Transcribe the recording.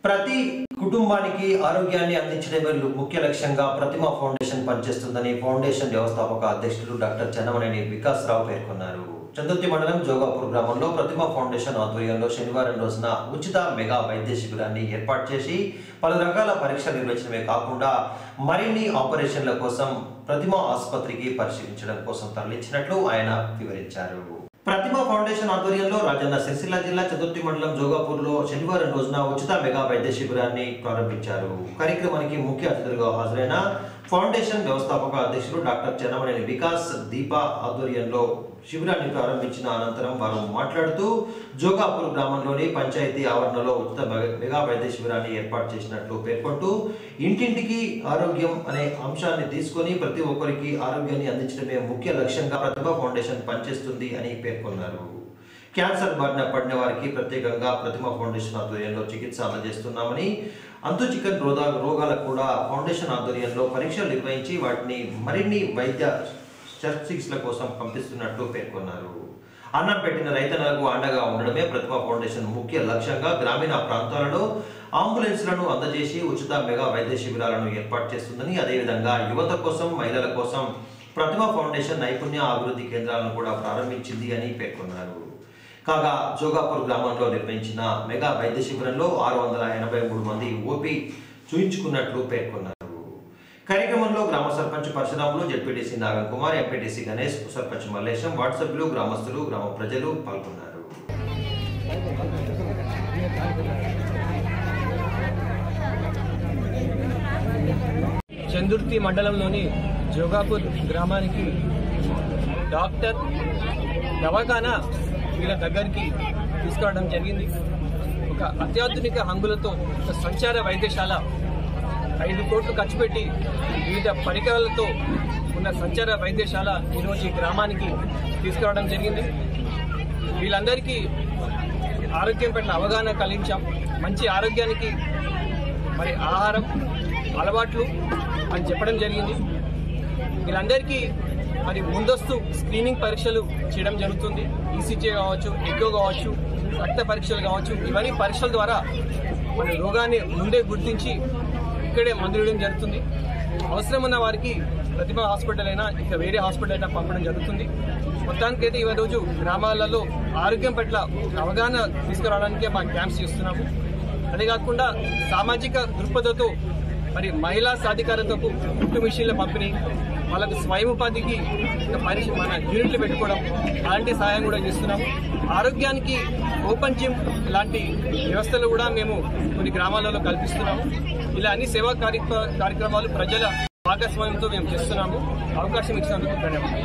ప్రతి కుటుంబానికి ఆరోగ్యాన్ని అందించడమే ముఖ్య లక్ష్యంగా ప్రతిమ ఫౌండేషన్ పనిచేస్తుందని ఫౌండేషన్ వ్యవస్థాపక అధ్యక్షులు డాక్టర్ చెన్నమనేని వికాస్ రావు పేర్కొన్నారు చందుర్తి మండలం జోగాపూర్ గ్రామంలో ప్రతిమ ఫౌండేషన్ ఆధ్వర్యంలో శనివారం రోజున ఉచిత మెగా వైద్య శిబిరాన్ని ఏర్పాటు చేసి పలు రకాల పరీక్షలు నిర్వహించడమే కాకుండా మరిన్ని ఆపరేషన్ల కోసం ప్రతిమ ఆసుపత్రికి పరిశీలించడం కోసం తరలించినట్లు ఆయన వివరించారు ప్రతిమ ఫౌండేషన్ ఆధ్వర్యంలో రాజన్న సిరిసిల్ల జిల్లా చతుర్థి మండలం జోగాపూర్లో శనివారం రోజున ఉచిత మెగా వైద్య శిబిరాన్ని ప్రారంభించారు కార్యక్రమానికి ముఖ్య అతిథులుగా హాజరైన ఫౌండేషన్ వ్యవస్థాపక అధ్యక్షులు డాక్టర్ చెన్నమనేని వికాస్ దీప ఆధ్వర్యంలో శిబిరాన్ని ప్రారంభించిన అనంతరం వారు మాట్లాడుతూ జోగాపూర్ గ్రామంలోని పంచాయతీ ఆవరణలో ఉచిత మెగా- మెగా వైద్య శిబిరాన్ని ఏర్పాటు చేసినట్లు పేర్కొంటూ ఇంటింటికి ఆరోగ్యం అనే అంశాన్ని తీసుకొని ప్రతి ఒక్కరికి ఆరోగ్యాన్ని అందించడమే ముఖ్య లక్ష్యంగా ప్రతిభ ఫౌండేషన్ పనిచేస్తుంది అని పేర్కొన్నారు క్యాన్సర్ బారిన పడిన వారికి ప్రత్యేకంగా ప్రతిమ ఫౌండేషన్ ఆధ్వర్యంలో చికిత్స అందజేస్తున్నామని అంతు చికెన్ రోగా రోగాలకు కూడా ఫౌండేషన్ ఆధ్వర్యంలో పరీక్షలు నిర్వహించి వాటిని మరిన్ని వైద్య శస్త్రచికిత్సల కోసం పంపిస్తున్నట్లు పేర్కొన్నారు అన్నం పెట్టిన రైతన్నలకు అండగా ఉండడమే ప్రతిభ ఫౌండేషన్ ముఖ్య లక్ష్యంగా గ్రామీణ ప్రాంతాలలో అంబులెన్స్లను అందజేసి ఉచిత మెగా వైద్య శిబిరాలను ఏర్పాటు చేస్తుందని అదేవిధంగా యువత కోసం మహిళల కోసం ప్రతిభ ఫౌండేషన్ నైపుణ్య అభివృద్ధి కేంద్రాలను కూడా ప్రారంభించింది అని పేర్కొన్నారు కాగా జోగాపూర్ గ్రామంలో నిర్వహించిన మెగా వైద్య శిబిరంలో ఆరు వందల ఎనభై మూడు మంది ఓపీ చూయించుకున్నట్లు పేర్కొన్నారు కార్యక్రమంలో గ్రామ sarpanch Parasuramulu ZPTC Nagan Kumar MPTC Ganesh sarpanch Mallesham ward సభ్యులు గ్రామస్తులు గ్రామ ప్రజలు పాల్గొన్నారు చందుర్తి మండలంలోని జోగాపూర్ గ్రామానికి డాక్టర్ దవాఖానా వీళ్ళ దగ్గరికి తీసుకురావడం జరిగింది ఒక అత్యాధునిక హంగులతో ఒక సంచార వైద్యశాల ఐదు కోట్లు ఖర్చు పెట్టి వివిధ పరికరాలతో ఉన్న సంచార వైద్యశాల ఈరోజు ఈ గ్రామానికి తీసుకురావడం జరిగింది వీళ్ళందరికీ ఆరోగ్యం పట్ల అవగాహన కలిగించాం మంచి ఆరోగ్యానికి మరి ఆహారం అలవాట్లు అని చెప్పడం జరిగింది వీళ్ళందరికీ మరి ముందస్తు స్క్రీనింగ్ పరీక్షలు చేయడం జరుగుతుంది ఈసీజీ కావచ్చు ఎగ్గో కావచ్చు రక్త పరీక్షలు కావచ్చు ఇవన్నీ పరీక్షల ద్వారా మన రోగాన్ని ముందే గుర్తించి ఇక్కడే మందులు ఇవ్వడం జరుగుతుంది అవసరం ఉన్న వారికి ప్రతిభ హాస్పిటల్ అయినా ఇంకా వేరే హాస్పిటల్ అయినా పంపడం జరుగుతుంది మొత్తానికైతే ఈ రోజు గ్రామాలలో ఆరోగ్యం పట్ల అవగాహన తీసుకురావడానికే మా క్యాంప్స్ చేస్తున్నాము అదే కాకుండా సామాజిక దృక్పథతో మరి మహిళా సాధికారతకు కుట్టు మిషన్ల పంపిణీ వాళ్ళకు స్వయం ఉపాధికి ఒక పరిశ మన యూనిట్లు పెట్టుకోవడం అలాంటి సహాయం కూడా చేస్తున్నాము ఆరోగ్యానికి ఓపెన్ జిమ్ లాంటి వ్యవస్థలు కూడా మేము కొన్ని గ్రామాలలో కల్పిస్తున్నాము ఇలా అన్ని సేవా కార్యక్ర- కార్యక్రమాలు ప్రజల భాగస్వామ్యంతో మేము చేస్తున్నాము అవకాశం ఇచ్చినందుకు ధన్యవాదాలు